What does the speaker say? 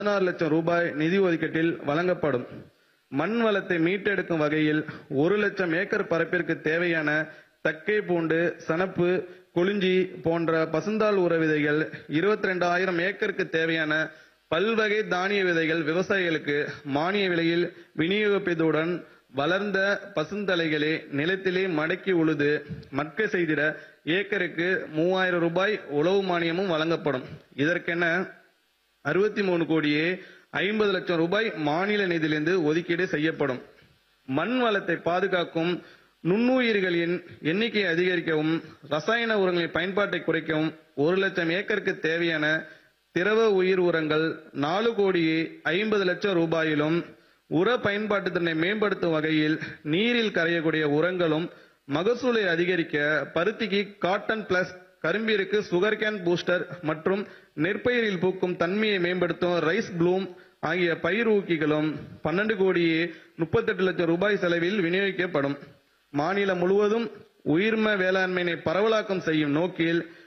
பதினாறு லட்சம் ரூபாய் நிதி ஒதுக்கீட்டில் வழங்கப்படும் மண் வளத்தை மீட்டெடுக்கும் வகையில் ஒரு லட்சம் ஏக்கர் பரப்பிற்கு தேவையான தக்கை பூண்டு சணப்பு கொளிஞ்சி போன்ற பசுந்தாள் உர விதைகள் இருபத்தி ரெண்டாயிரம் ஏக்கருக்கு தேவையான பல்வகை தானிய விதைகள் விவசாயிகளுக்கு மானிய விலையில் விநியோகிப்பதுடன் வளர்ந்த பசுந்தலைகளை நிலத்திலே மடக்கி உழுது மட்க செய்திட ஏக்கருக்கு மூவாயிரம் ரூபாய் உழவு மானியமும் வழங்கப்படும் இதற்கென அறுபத்தி மூணு கோடியே ஐம்பது லட்சம் ரூபாய் மாநில நிதியிலிருந்து ஒதுக்கீடு செய்யப்படும் மண் வளத்தை பாதுகாக்கும் நுண்ணுயிர்களின் எண்ணிக்கையை அதிகரிக்கவும் ரசாயன உரங்களின் பயன்பாட்டை குறைக்கவும் ஒரு லட்சம் ஏக்கருக்கு தேவையான திரவ உயிர் உரங்கள் நாலு கோடியே ஐம்பது லட்சம் ரூபாயிலும் உர பயன்பாட்டு திறனை மேம்படுத்தும் வகையில் நீரில் கரையக்கூடிய உரங்களும் மகசூலை அதிகரிக்க பருத்திக்கு காட்டன் பிளஸ் கரும்பிற்கு சுகர் கேன் பூஸ்டர் மற்றும் நெற்பயிரில் பூக்கும் தன்மையை மேம்படுத்தும் ரைஸ் ப்ளூம் ஆகிய பயிர் ஊக்கிகளும் பன்னெண்டு கோடியே முப்பத்தெட்டு லட்சம் ரூபாய் செலவில் விநியோகிக்கப்படும் மாநிலம் முழுவதும் உயிர்ம வேளாண்மையை பரவலாக்கம் செய்யும் நோக்கில்